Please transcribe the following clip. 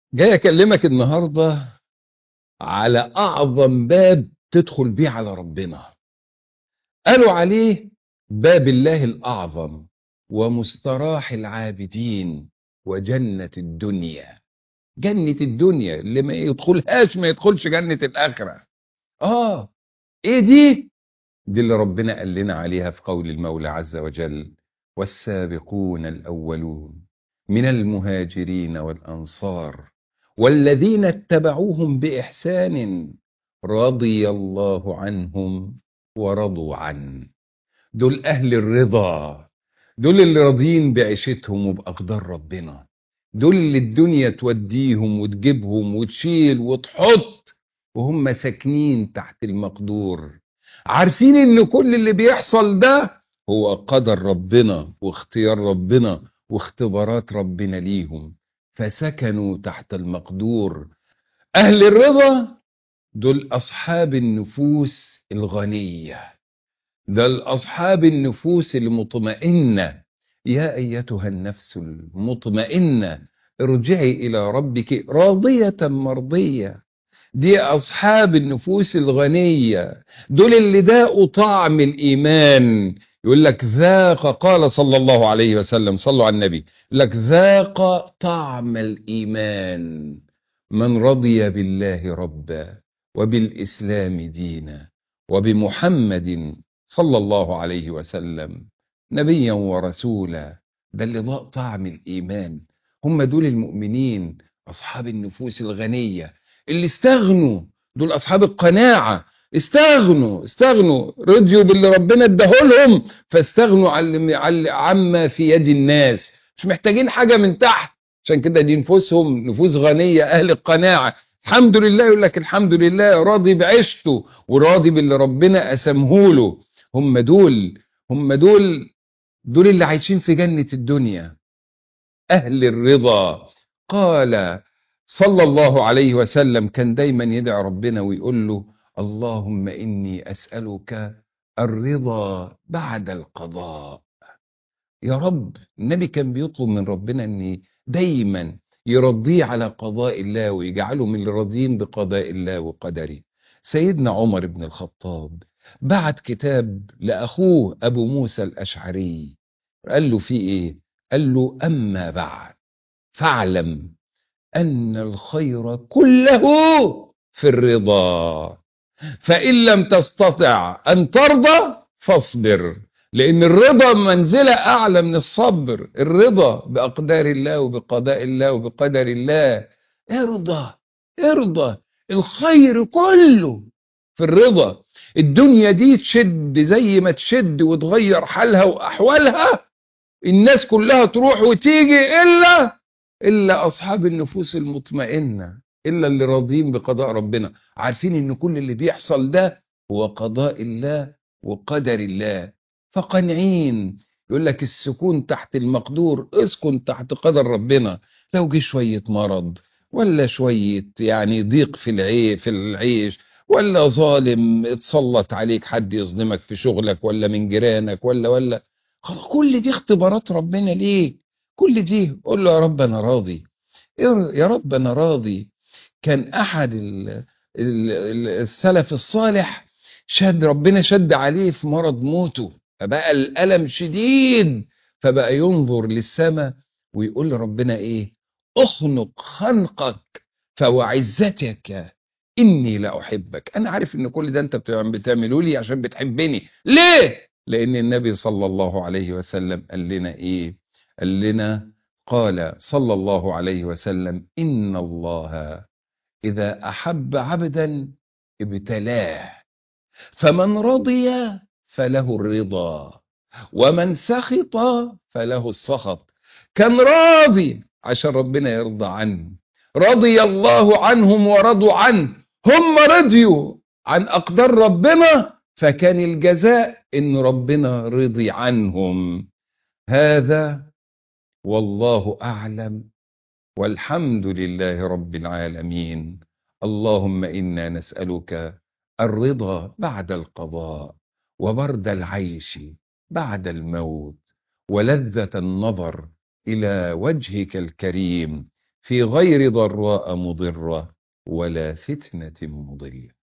جاي اكلمك النهارده على اعظم باب تدخل بيه على ربنا قالوا عليه باب الله الاعظم ومستراح العابدين وجنة الدنيا جنة الدنيا اللي ما يدخلهاش ما يدخلش جنة الآخرة آه إيه دي؟ دي اللي ربنا قال لنا عليها في قول المولى عز وجل والسابقون الأولون من المهاجرين والأنصار والذين اتبعوهم بإحسان رضي الله عنهم ورضوا عنه دول أهل الرضا دول اللي راضيين بعيشتهم وبأقدار ربنا دول اللي الدنيا توديهم وتجيبهم وتشيل وتحط وهم ساكنين تحت المقدور عارفين ان كل اللي بيحصل ده هو قدر ربنا واختيار ربنا واختبارات ربنا ليهم فسكنوا تحت المقدور اهل الرضا دول اصحاب النفوس الغنيه دول اصحاب النفوس المطمئنه يا ايتها النفس المطمئنه ارجعي الى ربك راضيه مرضيه دي اصحاب النفوس الغنيه دول اللي داقوا طعم الايمان يقول لك ذاق قال صلى الله عليه وسلم صلوا على النبي يقول لك ذاق طعم الايمان من رضي بالله ربا وبالاسلام دينا وبمحمد صلى الله عليه وسلم نبيا ورسولا ده اللي ضاق طعم الايمان هم دول المؤمنين اصحاب النفوس الغنيه اللي استغنوا دول اصحاب القناعه استغنوا استغنوا رضيوا باللي ربنا اداهولهم فاستغنوا عن عما في يد الناس مش محتاجين حاجه من تحت عشان كده دي نفوسهم نفوس غنيه اهل القناعه الحمد لله يقول لك الحمد لله راضي بعيشته وراضي باللي ربنا قسمهوله هم دول هم دول دول اللي عايشين في جنة الدنيا أهل الرضا قال صلى الله عليه وسلم كان دايما يدعي ربنا ويقول له اللهم إني أسألك الرضا بعد القضاء يا رب النبي كان بيطلب من ربنا أن دايما يرضيه على قضاء الله ويجعله من الراضين بقضاء الله وقدره سيدنا عمر بن الخطاب بعت كتاب لأخوه أبو موسى الأشعري قال له في إيه قال له أما بعد فاعلم أن الخير كله في الرضا فإن لم تستطع أن ترضى فاصبر لأن الرضا منزلة أعلى من الصبر الرضا بأقدار الله وبقضاء الله وبقدر الله ارضى ارضى الخير كله في الرضا الدنيا دي تشد زي ما تشد وتغير حالها وأحوالها الناس كلها تروح وتيجي إلا إلا أصحاب النفوس المطمئنة إلا اللي راضين بقضاء ربنا عارفين إن كل اللي بيحصل ده هو قضاء الله وقدر الله فقنعين يقول لك السكون تحت المقدور اسكن تحت قدر ربنا لو جه شوية مرض ولا شوية يعني ضيق في العيش في العيش ولا ظالم اتسلط عليك حد يظلمك في شغلك ولا من جيرانك ولا ولا خلاص كل دي اختبارات ربنا ليك كل دي قول له يا رب انا راضي يا رب انا راضي كان احد السلف الصالح شد ربنا شد عليه في مرض موته فبقى الالم شديد فبقى ينظر للسماء ويقول لربنا ايه اخنق خنقك فوعزتك اني لا احبك انا عارف ان كل ده انت بتعمله لي عشان بتحبني ليه لان النبي صلى الله عليه وسلم قال لنا ايه قال لنا قال صلى الله عليه وسلم ان الله اذا احب عبدا ابتلاه فمن رضي فله الرضا ومن سخط فله السخط كان راضي عشان ربنا يرضى عنه رضي الله عنهم ورضوا عنه هم رضيوا عن أقدار ربنا فكان الجزاء إن ربنا رضي عنهم هذا والله أعلم والحمد لله رب العالمين اللهم إنا نسألك الرضا بعد القضاء وبرد العيش بعد الموت ولذة النظر إلى وجهك الكريم في غير ضراء مضرة ولا فتنة مضلة